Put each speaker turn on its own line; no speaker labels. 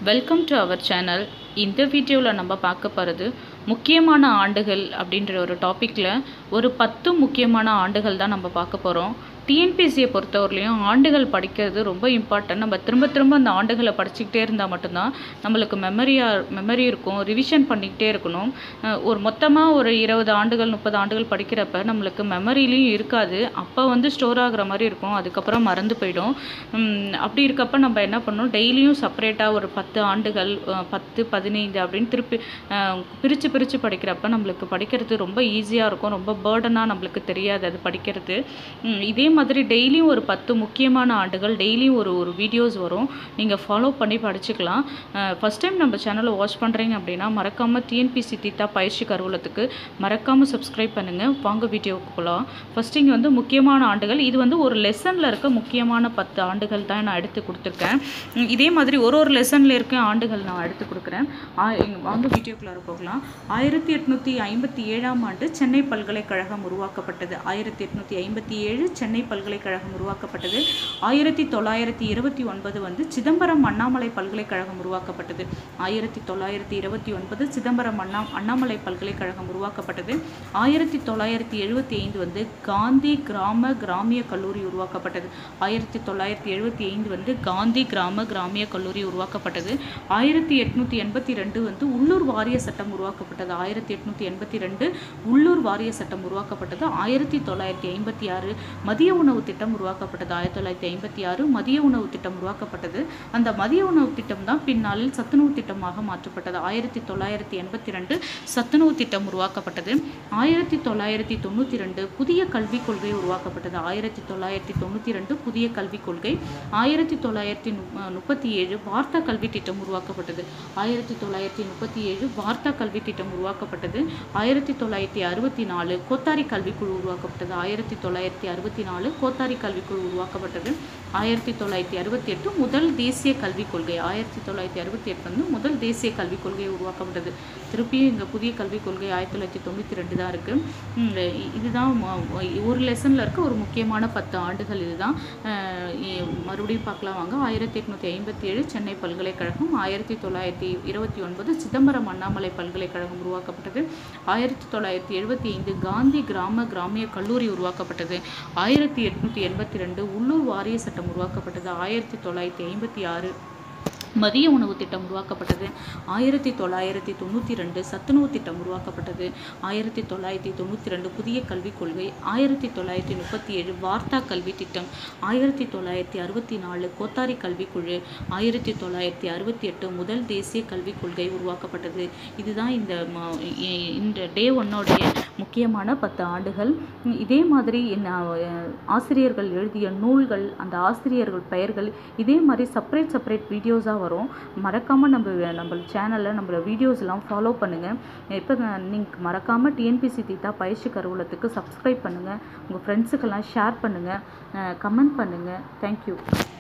welcome to our channel இந்த வீடியோவில் நம்ம பார்க்க போகிறது முக்கியமான ஆண்டுகள் அப்படின்ற ஒரு டாப்பிக்கில் ஒரு பத்து முக்கியமான ஆண்டுகள் தான் நம்ம பார்க்க போகிறோம் டிஎன்பிஎஸ்சியை பொறுத்தவரையிலையும் ஆண்டுகள் படிக்கிறது ரொம்ப இம்பார்ட்டன்ட் நம்ம திரும்ப திரும்ப அந்த ஆண்டுகளை படிச்சுக்கிட்டே இருந்தால் மட்டும்தான் நம்மளுக்கு மெமரியாக மெமரி இருக்கும் ரிவிஷன் பண்ணிக்கிட்டே இருக்கணும் அஹ் ஒரு மொத்தமாக ஒரு இருபது ஆண்டுகள் முப்பது ஆண்டுகள் படிக்கிறப்ப நம்மளுக்கு மெமரிலையும் இருக்காது அப்போ வந்து ஸ்டோர் ஆகுற மாதிரி இருக்கும் அதுக்கப்புறம் மறந்து போயிடும் உம், அப்படி இருக்கப்ப நம்ம என்ன பண்ணணும் டெய்லியும் செப்பரேட்டாக ஒரு பத்து ஆண்டுகள் அஹ் பத்து பதினைந்து அப்படின்னு திருப்பி பிரித்து பிரித்து படிக்கிறப்ப நம்மளுக்கு படிக்கிறது ரொம்ப ஈஸியாக இருக்கும் ரொம்ப பேர்டனாக நம்மளுக்கு தெரியாது அது படிக்கிறது உம், இதே மாதிரி டெய்லியும் ஒரு பத்து முக்கியமான ஆண்டுகள் டெய்லியும் ஒரு ஒரு வீடியோஸ் வரும் நீங்கள் ஃபாலோ பண்ணி படிச்சுக்கலாம் ஃபஸ்ட் டைம் நம்ம சேனலை வாட்ச் பண்ணுறீங்க அப்படின்னா மறக்காமல் டிஎன்பிசி தீத்தா பயிற்சி கருவூலத்துக்கு மறக்காமல் சப்ஸ்கிரைப் பண்ணுங்கள் வாங்க வீடியோவுக்கு போகலாம் ஃபஸ்ட் இங்கே வந்து முக்கியமான ஆண்டுகள் இது வந்து ஒரு லெசனில் இருக்க முக்கியமான பத்து ஆண்டுகள் தான் நான் எடுத்து கொடுத்துருக்கேன் உம், இதே மாதிரி ஒரு ஒரு லெசனில் இருக்க ஆண்டுகள் நான் எடுத்து கொடுக்குறேன் ஆ- இங்க வாங்க வீடியோக்குள்ளார போகலாம் ஆயிரத்தி எட்நூற்றி ஐம்பத்தி ஏழாம் ஆண்டு சென்னை பல்கலைக்கழகம் உருவாக்கப்பட்டது ஆயிரத்தி எட்நூற்றி ஐம்பத்தி ஏழு சென்னை பல்கலைக்கழகம் உருவாக்கப்பட்டது ஆயிரத்தி தொள்ளாயிரத்தி இருபத்தி ஒன்பது வந்து சிதம்பரம் அண்ணாமலை பல்கலைக்கழகம் உருவாக்கப்பட்டது ஆயிரத்தி தொள்ளாயிரத்தி இருபத்தி ஒன்பது சிதம்பரம் அண்ணா அண்ணாமலை பல்கலைக்கழகம் உருவாக்கப்பட்டது ஆயிரத்தி தொள்ளாயிரத்தி எழுபத்தி ஐந்து வந்து காந்தி கிராம கிராமிய கல்லூரி உருவாக்கப்பட்டது ஆயிரத்தி தொள்ளாயிரத்தி எழுபத்தி ஐந்து வந்து காந்தி கிராம கிராமிய கல்லூரி உருவாக்கப்பட்டது ஆயிரத்தி எட்நூற்றி எண்பத்தி ரெண்டு வந்து உள்ளூர் வாரிய சட்டம் உருவாக்கப்பட்டது ஆயிரத்தி எட்நூற்றி எண்பத்தி ரெண்டு உள்ளூர் வாரிய சட்டம் உருவாக்கப்பட்டது ஆயிரத்தி தொள்ளாயிரத்தி ஐம்பத்தி ஆறு மதிய உணவு திட்டம் உருவாக்கப்பட்டது ஆயிரத்தி தொள்ளாயிரத்தி ஐம்பத்தி ஆறு மதிய உணவு திட்டம் உருவாக்கப்பட்டது அந்த மதிய உணவு திட்டம் தான் பின்னாளில் சத்துணவு திட்டமாக மாற்றப்பட்டது ஆயிரத்தி தொள்ளாயிரத்தி எண்பத்தி ரெண்டு சத்துணவு திட்டம் உருவாக்கப்பட்டது ஆயிரத்தி தொள்ளாயிரத்தி தொண்ணூற்றி ரெண்டு புதிய கல்விக் கொள்கை உருவாக்கப்பட்டது ஆயிரத்தி தொள்ளாயிரத்தி தொண்ணூற்றி ரெண்டு புதிய கல்விக் கொள்கை ஆயிரத்தி தொள்ளாயிரத்தி நு- முப்பத்தி ஏழு வார்த்தா கல்வி திட்டம் உருவாக்கப்பட்டது ஆயிரத்தி தொள்ளாயிரத்தி முப்பத்தி ஏழு வார்த்தா கல்வி திட்டம் உருவாக்கப்பட்டது ஆயிரத்தி தொள்ளாயிரத்தி அறுபத்தி நாலு கோத்தாரி கல்விக்குழு உருவாக்கப்பட்டது ஆயிரத்தி தொள்ளாயிரத்தி அறுபத்தி நாலு கோத்தாரி கல்விக்குழு உருவாக்கப்பட்டது ஆயிரத்தி தொள்ளாயிரத்தி அறுபத்தி எட்டு முதல் தேசிய கல்விக் கொள்கை ஆயிரத்தி தொள்ளாயிரத்தி அறுபத்தி எட்டு வந்து முதல் தேசிய கல்விக் கொள்கை உருவாக்கப்பட்டது திருப்பியும் இந்த புதிய கல்விக் கொள்கை ஆயிரத்தி தொள்ளாயிரத்தி தொண்ணூற்றி ரெண்டு தான் இருக்குது இதுதான் ம- ஒரு லெசனில் இருக்க ஒரு முக்கியமான பத்து ஆண்டுகள் இதுதான் அஹ் இ- மறுபடியும் பார்க்கலாம் வாங்க ஆயிரத்தி எட்நூற்றி ஐம்பத்தி ஏழு சென்னை பல்கலைக்கழகம் ஆயிரத்தி தொள்ளாயிரத்தி இருபத்தி ஒன்பது சிதம்பரம் அண்ணாமலை பல்கலைக்கழகம் உருவாக்கப்பட்டது ஆயிரத்தி தொள்ளாயிரத்தி எழுபத்தி ஐந்து காந்தி கிராம கிராமிய கல்லூரி உருவாக்கப்பட்டது ஆயிரத்தி எட்நூற்றி எண்பத்தி ரெண்டு உள்ளூர் வாரிய சட்டம் உருவாக்கப்பட்டது ஆயிரத்தி தொள்ளாயிரத்தி ஐம்பத்தி ஆறு மதிய உணவு திட்டம் உருவாக்கப்பட்டது ஆயிரத்தி தொள்ளாயிரத்தி தொண்ணூற்றி ரெண்டு சத்துணவு திட்டம் உருவாக்கப்பட்டது ஆயிரத்தி தொள்ளாயிரத்தி தொண்ணூற்றி ரெண்டு புதிய கல்விக் கொள்கை ஆயிரத்தி தொள்ளாயிரத்தி முப்பத்தி ஏழு வார்த்தா கல்வி திட்டம் ஆயிரத்தி தொள்ளாயிரத்தி அறுபத்தி நாலு கோத்தாரி கல்விக்குழு ஆயிரத்தி தொள்ளாயிரத்தி அறுபத்தி எட்டு முதல் தேசிய கல்விக் கொள்கை உருவாக்கப்பட்டது இதுதான் இந்த ம- இ- இந்த டே ஒன்னோடைய முக்கியமான பத்து ஆண்டுகள் உம், இதே மாதிரி நான், அஹ், ஆசிரியர்கள் எழுதிய நூல்கள் அந்த ஆசிரியர்கள் பெயர்கள் இதே மாதிரி செப்பரேட் செப்பரேட் வீடியோஸாக வரும் மறக்காமல் நம்ம நம்ம சேனலில் நம்மள வீடியோஸ்லாம் ஃபாலோ பண்ணுங்கள் இப்போ நீங்கள் மறக்காமல் டிஎன்பிசி தீத்தா பயிற்சி கருவூலத்துக்கு சப்ஸ்கிரைப் பண்ணுங்கள் உங்கள் ஃப்ரெண்ட்ஸுக்கெல்லாம் ஷேர் பண்ணுங்கள் கமெண்ட் பண்ணுங்கள் தேங்க்யூ